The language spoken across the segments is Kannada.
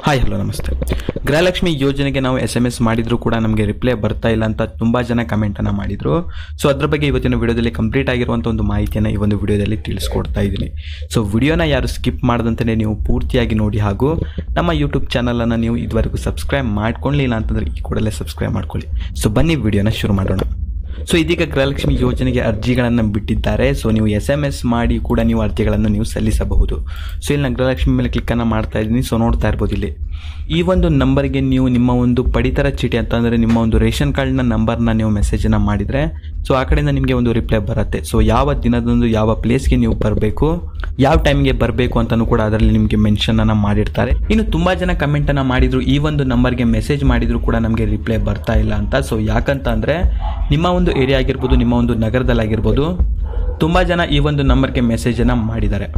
ಹಾಯ್ ಹಲೋ ನಮಸ್ತೆ ಗೃಹಲಕ್ಷ್ಮಿ ಯೋಜನೆಗೆ ನಾವು ಎಸ್ ಎಮ್ ಎಸ್ ಮಾಡಿದ್ರು ಕೂಡ ನಮಗೆ ರಿಪ್ಲೈ ಬರ್ತಾ ಇಲ್ಲ ಅಂತ ತುಂಬ ಜನ ಕಮೆಂಟನ್ನು ಮಾಡಿದರು ಸೊ ಅದ್ರ ಬಗ್ಗೆ ಇವತ್ತಿನ ವಿಡಿಯೋದಲ್ಲಿ ಕಂಪ್ಲೀಟ್ ಆಗಿರುವಂಥ ಒಂದು ಮಾಹಿತಿಯನ್ನು ಈ ಒಂದು ವಿಡಿಯೋದಲ್ಲಿ ತಿಳಿಸ್ಕೊಡ್ತಾ ಇದ್ದೀನಿ ಸೊ ವಿಡಿಯೋನ ಯಾರು ಸ್ಕಿಪ್ ಮಾಡದಂತೆ ನೀವು ಪೂರ್ತಿಯಾಗಿ ನೋಡಿ ಹಾಗೂ ನಮ್ಮ ಯೂಟ್ಯೂಬ್ ಚಾನಲನ್ನು ನೀವು ಇದುವರೆಗೂ ಸಬ್ಸ್ಕ್ರೈಬ್ ಮಾಡ್ಕೊಳ್ಳಿಲ್ಲ ಅಂತಂದರೆ ಈ ಕೂಡಲೇ ಸಬ್ಸ್ಕ್ರೈಬ್ ಮಾಡ್ಕೊಳ್ಳಿ ಸೊ ಬನ್ನಿ ವಿಡಿಯೋನ ಶುರು ಮಾಡೋಣ ಸೊ ಇದೀಗ ಗೃಹಲಕ್ಷ್ಮಿ ಯೋಜನೆಗೆ ಅರ್ಜಿಗಳನ್ನು ಬಿಟ್ಟಿದ್ದಾರೆ ಸೊ ನೀವು ಎಸ್ ಎಮ್ ಎಸ್ ಮಾಡಿ ಕೂಡ ನೀವು ಅರ್ಜಿಗಳನ್ನು ನೀವು ಸಲ್ಲಿಸಬಹುದು ಸೊ ಇಲ್ಲಿ ನಾನು ಗೃಹಲಕ್ಷ್ಮಿ ಮೇಲೆ ಕ್ಲಿಕ್ಕನ್ನು ಮಾಡ್ತಾ ಇದ್ದೀನಿ ಸೊ ನೋಡ್ತಾ ಇರ್ಬೋದು ಇಲ್ಲಿ ಈ ಒಂದು ನಂಬರ್ಗೆ ನೀವು ನಿಮ್ಮ ಒಂದು ಪಡಿತರ ಚೀಟಿ ಅಂತಂದರೆ ನಿಮ್ಮ ಒಂದು ರೇಷನ್ ಕಾರ್ಡ್ನ ನಂಬರ್ನ ನೀವು ಮೆಸೇಜನ್ನು ಮಾಡಿದರೆ ಸೊ ಆ ಕಡೆಯಿಂದ ನಿಮಗೆ ಒಂದು ರಿಪ್ಲೈ ಬರುತ್ತೆ ಸೊ ಯಾವ ದಿನದಂದು ಯಾವ ಪ್ಲೇಸ್ಗೆ ನೀವು ಬರಬೇಕು ಯಾವ ಟೈಮ್ಗೆ ಬರಬೇಕು ಅಂತಲೂ ಕೂಡ ಅದರಲ್ಲಿ ನಿಮಗೆ ಮೆನ್ಷನನ್ನು ಮಾಡಿರ್ತಾರೆ ಇನ್ನು ತುಂಬ ಜನ ಕಮೆಂಟನ್ನು ಮಾಡಿದ್ರು ಈ ಒಂದು ನಂಬರ್ಗೆ ಮೆಸೇಜ್ ಮಾಡಿದ್ರು ಕೂಡ ನಮಗೆ ರಿಪ್ಲೈ ಬರ್ತಾ ಇಲ್ಲ ಅಂತ ಸೊ ಯಾಕಂತ ಅಂದರೆ ನಿಮ್ಮ ಒಂದು ಏರಿಯಾ ಆಗಿರ್ಬೋದು ನಿಮ್ಮ ಒಂದು ನಗರದಲ್ಲಾಗಿರ್ಬೋದು ತುಂಬ ಜನ ಈ ಒಂದು ನಂಬರ್ಗೆ ಮೆಸೇಜನ್ನು ಮಾಡಿದ್ದಾರೆ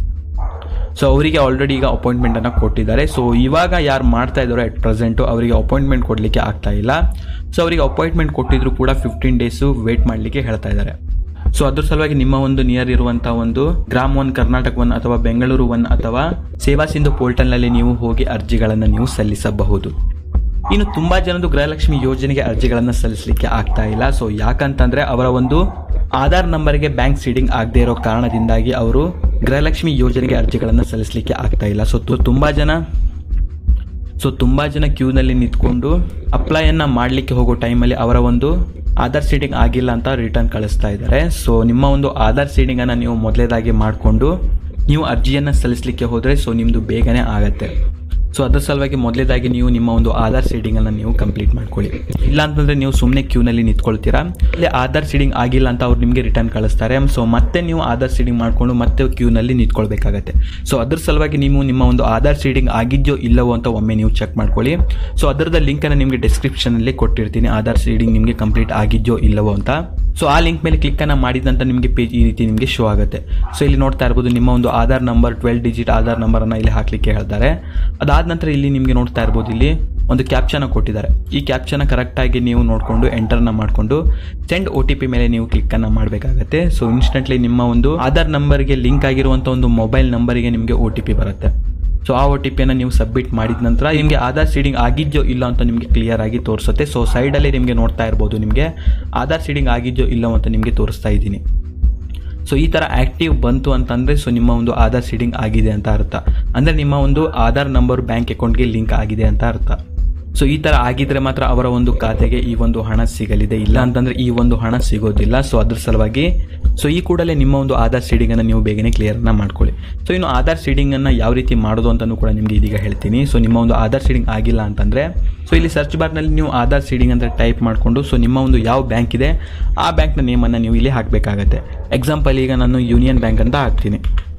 ಸೊ ಅವರಿಗೆ ಆಲ್ರೆಡಿ ಈಗ ಅಪಾಯಿಂಟ್ಮೆಂಟನ್ನು ಕೊಟ್ಟಿದ್ದಾರೆ ಸೊ ಇವಾಗ ಯಾರು ಮಾಡ್ತಾ ಇದ್ದಾರೋ ಎಟ್ ಪ್ರೆಸೆಂಟು ಅವರಿಗೆ ಅಪಾಯಿಂಟ್ಮೆಂಟ್ ಕೊಡಲಿಕ್ಕೆ ಆಗ್ತಾ ಇಲ್ಲ ಸೊ ಅವರಿಗೆ ಅಪಾಯಿಂಟ್ಮೆಂಟ್ ಕೊಟ್ಟಿದ್ರು ಕೂಡ ಫಿಫ್ಟೀನ್ ಡೇಸು ವೇಟ್ ಮಾಡಲಿಕ್ಕೆ ಹೇಳ್ತಾ ಇದ್ದಾರೆ ಸೊ ಅದ್ರ ಸಲುವಾಗಿ ನಿಮ್ಮ ಒಂದು ನಿಯರ್ ಇರುವಂಥ ಒಂದು ಗ್ರಾಮ್ ಒನ್ ಕರ್ನಾಟಕ ಒನ್ ಅಥವಾ ಬೆಂಗಳೂರು ಒನ್ ಅಥವಾ ಸೇವಾ ಸಿಂಧು ಪೋರ್ಟಲ್ನಲ್ಲಿ ನೀವು ಹೋಗಿ ಅರ್ಜಿಗಳನ್ನು ನೀವು ಸಲ್ಲಿಸಬಹುದು ಇನ್ನು ತುಂಬಾ ಜನದು ಗೃಹಲಕ್ಷ್ಮಿ ಯೋಜನೆಗೆ ಅರ್ಜಿಗಳನ್ನು ಸಲ್ಲಿಸಲಿಕ್ಕೆ ಆಗ್ತಾ ಇಲ್ಲ ಸೊ ಯಾಕಂತಂದ್ರೆ ಅವರ ಒಂದು ಆಧಾರ್ ನಂಬರ್ಗೆ ಬ್ಯಾಂಕ್ ಸೀಡಿಂಗ್ ಆಗದೆ ಇರೋ ಕಾರಣದಿಂದಾಗಿ ಅವರು ಗೃಹಲಕ್ಷ್ಮಿ ಯೋಜನೆಗೆ ಅರ್ಜಿಗಳನ್ನು ಸಲ್ಲಿಸಲಿಕ್ಕೆ ಆಗ್ತಾ ಇಲ್ಲ ಸೊ ತು- ತುಂಬಾ ಜನ ಸೊ ತುಂಬ ಜನ ಕ್ಯೂನಲ್ಲಿ ನಿಂತ್ಕೊಂಡು ಅಪ್ಲೈಯನ್ನು ಮಾಡಲಿಕ್ಕೆ ಹೋಗೋ ಟೈಮಲ್ಲಿ ಅವರ ಒಂದು ಆಧಾರ್ ಸೀಡಿಂಗ್ ಆಗಿಲ್ಲ ಅಂತ ರಿಟರ್ನ್ ಕಳಿಸ್ತಾ ಇದ್ದಾರೆ ಸೊ ನಿಮ್ಮ ಒಂದು ಆಧಾರ್ ಸೀಡಿಂಗನ್ನು ನೀವು ಮೊದಲೇದಾಗಿ ಮಾಡಿಕೊಂಡು ನೀವು ಅರ್ಜಿಯನ್ನು ಸಲ್ಲಿಸಲಿಕ್ಕೆ ಹೋದರೆ ಸೊ ನಿಮ್ಮದು ಬೇಗನೆ ಆಗತ್ತೆ ಸೊ ಅದ್ರ ಸಲುವಾಗಿ ಮೊದಲೇದಾಗಿ ನೀವು ನಿಮ್ಮ ಒಂದು ಆಧಾರ್ ಸೀಡಿಂಗನ್ನು ನೀವು ಕಂಪ್ಲೀಟ್ ಮಾಡ್ಕೊಳ್ಳಿ ಇಲ್ಲ ಅಂತಂದರೆ ನೀವು ಸುಮ್ಮನೆ ಕ್ಯೂನಲ್ಲಿ ನಿಂತ್ಕೊಳ್ತೀರಾ ಅಲ್ಲಿ ಆಧಾರ್ ಸೀಡಿಂಗ್ ಆಗಿಲ್ಲ ಅಂತ ಅವ್ರು ನಿಮಗೆ ರಿಟರ್ನ್ ಕಳಿಸ್ತಾರೆ ಸೊ ಮತ್ತೆ ನೀವು ಆಧಾರ್ ಸೀಡಿಂಗ್ ಮಾಡಿಕೊಂಡು ಮತ್ತೆ ಕ್ಯೂನಲ್ಲಿ ನಿಂತ್ಕೊಳ್ಬೇಕಾಗತ್ತೆ ಸೊ ಅದ್ರ ಸಲುವಾಗಿ ನೀವು ನಿಮ್ಮ ಒಂದು ಆಧಾರ್ ಸೀಡಿಂಗ್ ಆಗಿದೆಯೋ ಇಲ್ಲವೋ ಅಂತ ಒಮ್ಮೆ ನೀವು ಚೆಕ್ ಮಾಡ್ಕೊಳ್ಳಿ ಸೊ ಅದರದ ಲಿಂಕನ್ನು ನಿಮಗೆ ಡಿಸ್ಕ್ರಿಪ್ಷನಲ್ಲಿ ಕೊಟ್ಟಿರ್ತೀನಿ ಆಧಾರ್ ಸೀಡಿಂಗ್ ನಿಮಗೆ ಕಂಪ್ಲೀಟ್ ಆಗಿದೆಯೋ ಇಲ್ಲವೋ ಅಂತ ಸೊ ಆ ಲಿಂಕ್ ಮೇಲೆ ಕ್ಲಿಕ್ಕನ್ನು ಮಾಡಿದಂತ ನಿಮಗೆ ಪೇಜ್ ಈ ರೀತಿ ನಿಮಗೆ ಶೋ ಆಗುತ್ತೆ ಸೊ ಇಲ್ಲಿ ನೋಡ್ತಾ ಇರ್ಬೋದು ನಿಮ್ಮ ಒಂದು Aadhaar number twelve digit Aadhaar ನಂಬರನ್ನು ಇಲ್ಲಿ ಹಾಕಲಿಕ್ಕೆ ಹೇಳ್ತಾರೆ ಅದಾದ ನಂತರ ಇಲ್ಲಿ ನಿಮಗೆ ನೋಡ್ತಾ ಇರ್ಬೋದು ಇಲ್ಲಿ ಒಂದು ಕ್ಯಾಪ್ಚನ ಕೊಟ್ಟಿದ್ದಾರೆ ಈ ಕ್ಯಾಪ್ಚನ ಕರೆಕ್ಟಾಗಿ ನೀವು ನೋಡಿಕೊಂಡು ಎಂಟರ್ನ ಮಾಡಿಕೊಂಡು ಸೆಂಡ್ ಒ ಟಿ ಪಿ ಮೇಲೆ ನೀವು ಕ್ಲಿಕ್ಕನ್ನು ಮಾಡಬೇಕಾಗತ್ತೆ ಸೊ ಇನ್ಸ್ಟೆಂಟ್ಲಿ ನಿಮ್ಮ ಒಂದು ಆಧಾರ್ ನಂಬರ್ಗೆ ಲಿಂಕ್ ಆಗಿರುವಂಥ ಒಂದು ಮೊಬೈಲ್ ನಂಬರಿಗೆ ನಿಮಗೆ ಒ ಟಿ ಪಿ ಬರುತ್ತೆ ಸೊ ಆ ಒ ಟಿ ಪಿಯನ್ನು ನೀವು ಸಬ್ಮಿಟ್ ಮಾಡಿದ ನಂತರ ನಿಮಗೆ ಆಧಾರ್ ಸೀಡಿಂಗ್ ಆಗಿದೆಯೋ ಇಲ್ಲ ಅಂತ ನಿಮಗೆ ಕ್ಲಿಯರ್ ಆಗಿ ತೋರಿಸುತ್ತೆ ಸೊ ಸೈಡಲ್ಲಿ ನಿಮಗೆ ನೋಡ್ತಾ ಇರ್ಬೋದು ನಿಮಗೆ ಆಧಾರ್ ಸೀಡಿಂಗ್ ಆಗಿದೆಯೋ ಇಲ್ಲವೋ ಅಂತ ನಿಮಗೆ ತೋರಿಸ್ತಾ ಇದ್ದೀನಿ ಸೊ ಈ ಥರ ಆ್ಯಕ್ಟಿವ್ ಬಂತು ಅಂತಂದರೆ ಸೊ ನಿಮ್ಮ ಒಂದು ಆಧಾರ್ ಸೀಡಿಂಗ್ ಆಗಿದೆ ಅಂತ ಅರ್ಥ ಅಂದರೆ ನಿಮ್ಮ ಒಂದು ಆಧಾರ್ ನಂಬರ್ ಬ್ಯಾಂಕ್ ಅಕೌಂಟ್ಗೆ ಲಿಂಕ್ ಆಗಿದೆ ಅಂತ ಅರ್ಥ ಸೊ ಈ ಥರ ಆಗಿದ್ರೆ ಮಾತ್ರ ಅವರ ಒಂದು ಖಾತೆಗೆ ಈ ಒಂದು ಹಣ ಸಿಗಲಿದೆ ಇಲ್ಲ ಅಂತಂದರೆ ಈ ಒಂದು ಹಣ ಸಿಗೋದಿಲ್ಲ ಸೊ ಅದ್ರ ಸಲುವಾಗಿ ಸೊ ಈ ಕೂಡಲೇ ನಿಮ್ಮ ಒಂದು ಆಧಾರ್ ಸೀಡಿಂಗನ್ನು ನೀವು ಬೇಗನೆ ಕ್ಲಿಯರನ್ನು ಮಾಡ್ಕೊಳ್ಳಿ ಸೊ ಇನ್ನು ಆಧಾರ್ ಸೀಡಿಂಗನ್ನು ಯಾವ ರೀತಿ ಮಾಡೋದು ಅಂತಲೂ ಕೂಡ ನಿಮಗೆ ಇದೀಗ ಹೇಳ್ತೀನಿ ಸೊ ನಿಮ್ಮ ಒಂದು ಆಧಾರ್ ಸೀಡಿಂಗ್ ಆಗಿಲ್ಲ ಅಂತಂದರೆ ಸೊ ಇಲ್ಲಿ ಸರ್ಚ್ ಬಾರ್ನಲ್ಲಿ ನೀವು ಆಧಾರ್ ಸೀಡಿಂಗ್ ಅಂತ ಟೈಪ್ ಮಾಡಿಕೊಂಡು ಸೊ ನಿಮ್ಮ ಒಂದು ಯಾವ ಬ್ಯಾಂಕ್ ಇದೆ ಆ ಬ್ಯಾಂಕ್ನ ನೇಮನ್ನು ನೀವು ಇಲ್ಲಿ ಹಾಕಬೇಕಾಗತ್ತೆ ಎಕ್ಸಾಂಪಲ್ ಈಗ ನಾನು ಯೂನಿಯನ್ ಬ್ಯಾಂಕ್ ಅಂತ ಹಾಕ್ತೀನಿ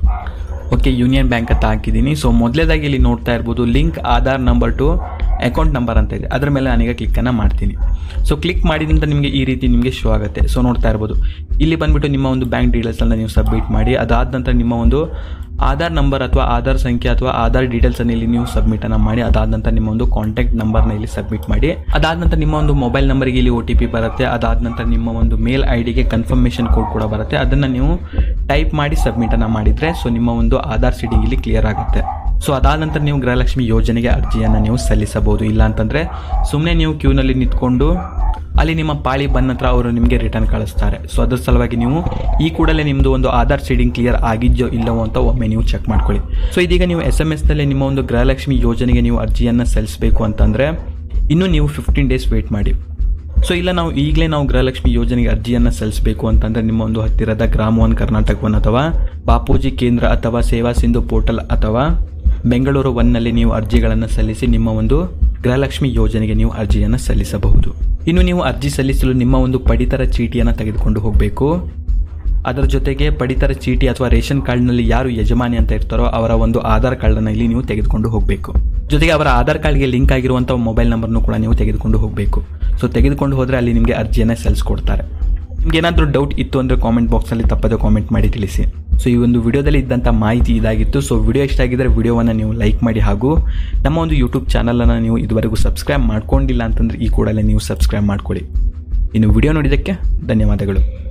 ಓಕೆ ಯೂನಿಯನ್ ಬ್ಯಾಂಕ್ ಅಂತ ಹಾಕಿದ್ದೀನಿ ಸೊ ಮೊದಲೇದಾಗಿ ಇಲ್ಲಿ ನೋಡ್ತಾ ಇರ್ಬೋದು link Aadhaar number to account number ಅಂತ ಇದೆ ಅದರ ಮೇಲೆ ನಾನೀಗ ಕ್ಲಿಕ್ಕನ್ನು ಮಾಡ್ತೀನಿ ಸೊ ಕ್ಲಿಕ್ ಮಾಡಿದಂತ ನಿಮಗೆ ಈ ರೀತಿ ನಿಮಗೆ ಶೋ ಆಗುತ್ತೆ ಸೊ ನೋಡ್ತಾ ಇರ್ಬೋದು ಇಲ್ಲಿ ಬಂದುಬಿಟ್ಟು ನಿಮ್ಮ ಒಂದು ಬ್ಯಾಂಕ್ ಡೀಟೇಲ್ಸನ್ನು ನೀವು ಸಬ್ಮಿಟ್ ಮಾಡಿ ಅದಾದ ನಂತರ ನಿಮ್ಮ ಒಂದು ಆಧಾರ್ ನಂಬರ್ ಅಥವಾ ಆಧಾರ್ ಸಂಖ್ಯೆ ಅಥವಾ ಆಧಾರ್ ಡೀಟೇಲ್ಸನ್ನು ಇಲ್ಲಿ ನೀವು ಸಬ್ಮಿಟನ್ನು ಮಾಡಿ ಅದಾದ ನಂತರ ನಿಮ್ಮ ಒಂದು ಕಾಂಟ್ಯಾಕ್ಟ್ ನಂಬರ್ನ ಇಲ್ಲಿ ಸಬ್ಮಿಟ್ ಮಾಡಿ ಅದಾದ ನಂತರ ನಿಮ್ಮ ಒಂದು ಮೊಬೈಲ್ ನಂಬರ್ಗೆ ಇಲ್ಲಿ ಒ ಟಿ ಪಿ ಬರುತ್ತೆ ಅದಾದ ನಂತರ ನಿಮ್ಮ ಒಂದು ಮೇಲ್ ಐ ಡಿಗೆ ಕನ್ಫರ್ಮೇಷನ್ ಕೋಡ್ ಕೂಡ ಬರುತ್ತೆ ಅದನ್ನು ನೀವು ಟೈಪ್ ಮಾಡಿ ಸಬ್ಮಿಟನ್ನು ಮಾಡಿದರೆ ಸೊ ನಿಮ್ಮ ಒಂದು ಆಧಾರ್ ಸೀಡಿಂಗ್ ಇಲ್ಲಿ ಕ್ಲಿಯರ್ ಆಗುತ್ತೆ ಸೊ ಅದಾದ ನಂತರ ನೀವು ಗೃಹಲಕ್ಷ್ಮಿ ಯೋಜನೆಗೆ ಅರ್ಜಿಯನ್ನು ನೀವು ಸಲ್ಲಿಸಬಹುದು ಇಲ್ಲ ಅಂತಂದರೆ ಸುಮ್ಮನೆ ನೀವು ಕ್ಯೂನಲ್ಲಿ ನಿಂತ್ಕೊಂಡು ಅಲ್ಲಿ ನಿಮ್ಮ ಪಾಳಿ ಬಂದ ನಂತರ ಅವರು ನಿಮಗೆ ರಿಟರ್ನ್ ಕಳಿಸ್ತಾರೆ ಸೊ ಅದ್ರ ಸಲುವಾಗಿ ನೀವು ಈ ಕೂಡಲೇ ನಿಮ್ಮದು ಒಂದು ಆಧಾರ್ ಸೀಡಿಂಗ್ ಕ್ಲಿಯರ್ ಆಗಿದೆಯೋ ಇಲ್ಲವೋ ಅಂತ ಒಮ್ಮೆ ನೀವು ಚೆಕ್ ಮಾಡ್ಕೊಳ್ಳಿ ಸೊ ಇದೀಗ ನೀವು ಎಸ್ ಎಮ್ ಎಸ್ನಲ್ಲಿ ನಿಮ್ಮ ಒಂದು ಗೃಹಲಕ್ಷ್ಮಿ ಯೋಜನೆಗೆ ನೀವು ಅರ್ಜಿಯನ್ನು ಸಲ್ಲಿಸಬೇಕು ಅಂತಂದರೆ ಇನ್ನೂ ನೀವು ಫಿಫ್ಟೀನ್ ಡೇಸ್ ವೆಯ್ಟ್ ಮಾಡಿ ಸೊ ಇಲ್ಲ ನಾವು ಈಗಲೇ ನಾವು ಗೃಹಲಕ್ಷ್ಮಿ ಯೋಜನೆಗೆ ಅರ್ಜಿಯನ್ನು ಸಲ್ಲಿಸಬೇಕು ಅಂತಂದರೆ ನಿಮ್ಮ ಒಂದು ಹತ್ತಿರದ ಗ್ರಾಮ ಒನ್ ಕರ್ನಾಟಕ ಒನ್ ಅಥವಾ ಬಾಪೂಜಿ ಕೇಂದ್ರ ಅಥವಾ ಸೇವಾ ಸಿಂಧು ಪೋರ್ಟಲ್ ಅಥವಾ ಬೆಂಗಳೂರು ಒನ್ನಲ್ಲಿ ನೀವು ಅರ್ಜಿಗಳನ್ನು ಸಲ್ಲಿಸಿ ನಿಮ್ಮ ಒಂದು ಗೃಹಲಕ್ಷ್ಮಿ ಯೋಜನೆಗೆ ನೀವು ಅರ್ಜಿಯನ್ನು ಸಲ್ಲಿಸಬಹುದು ಇನ್ನು ನೀವು ಅರ್ಜಿ ಸಲ್ಲಿಸಲು ನಿಮ್ಮ ಒಂದು ಪಡಿತರ ಚೀಟಿಯನ್ನು ತೆಗೆದುಕೊಂಡು ಹೋಗಬೇಕು ಅದರ ಜೊತೆಗೆ ಪಡಿತರ ಚೀಟಿ ಅಥವಾ ರೇಷನ್ ಕಾರ್ಡ್ನಲ್ಲಿ ಯಾರು ಯಜಮಾನಿ ಅಂತ ಇರ್ತಾರೋ ಅವರ ಒಂದು ಆಧಾರ್ ಕಾರ್ಡನ್ನು ಇಲ್ಲಿ ನೀವು ತೆಗೆದುಕೊಂಡು ಹೋಗಬೇಕು ಜೊತೆಗೆ ಅವರ ಆಧಾರ್ ಕಾರ್ಡ್ಗೆ ಲಿಂಕ್ ಆಗಿರುವಂಥ ಮೊಬೈಲ್ ನಂಬರ್ನು ಕೂಡ ನೀವು ತೆಗೆದುಕೊಂಡು ಹೋಗಬೇಕು ಸೊ ತೆಗೆದುಕೊಂಡು ಹೋದರೆ ಅಲ್ಲಿ ನಿಮಗೆ ಅರ್ಜಿಯನ್ನು ಸಲ್ಲಿಸ್ಕೊಡ್ತಾರೆ ನಿಮ್ಗೆ ಏನಾದರೂ ಡೌಟ್ ಇತ್ತು ಅಂದರೆ ಕಾಮೆಂಟ್ ಬಾಕ್ಸಲ್ಲಿ ತಪ್ಪದೆ ಕಾಮೆಂಟ್ ಮಾಡಿ ತಿಳಿಸಿ ಸೊ ಈ ಒಂದು ವಿಡಿಯೋದಲ್ಲಿ ಇದ್ದಂಥ ಮಾಹಿತಿ ಇದಾಗಿತ್ತು ಸೊ ವಿಡಿಯೋ ಇಷ್ಟ ಆಗಿದ್ದರೆ ವಿಡಿಯೋವನ್ನು ನೀವು ಲೈಕ್ ಮಾಡಿ ಹಾಗೂ ನಮ್ಮ ಒಂದು ಯೂಟ್ಯೂಬ್ ಚಾನಲನ್ನು ನೀವು ಇದುವರೆಗೂ ಸಬ್ಸ್ಕ್ರೈಬ್ ಮಾಡ್ಕೊಂಡಿಲ್ಲ ಅಂತಂದರೆ ಈ ಕೂಡಲೇ ನೀವು ಸಬ್ಸ್ಕ್ರೈಬ್ ಮಾಡ್ಕೊಳ್ಳಿ ಇನ್ನು ವಿಡಿಯೋ ನೋಡಿದ್ದಕ್ಕೆ ಧನ್ಯವಾದಗಳು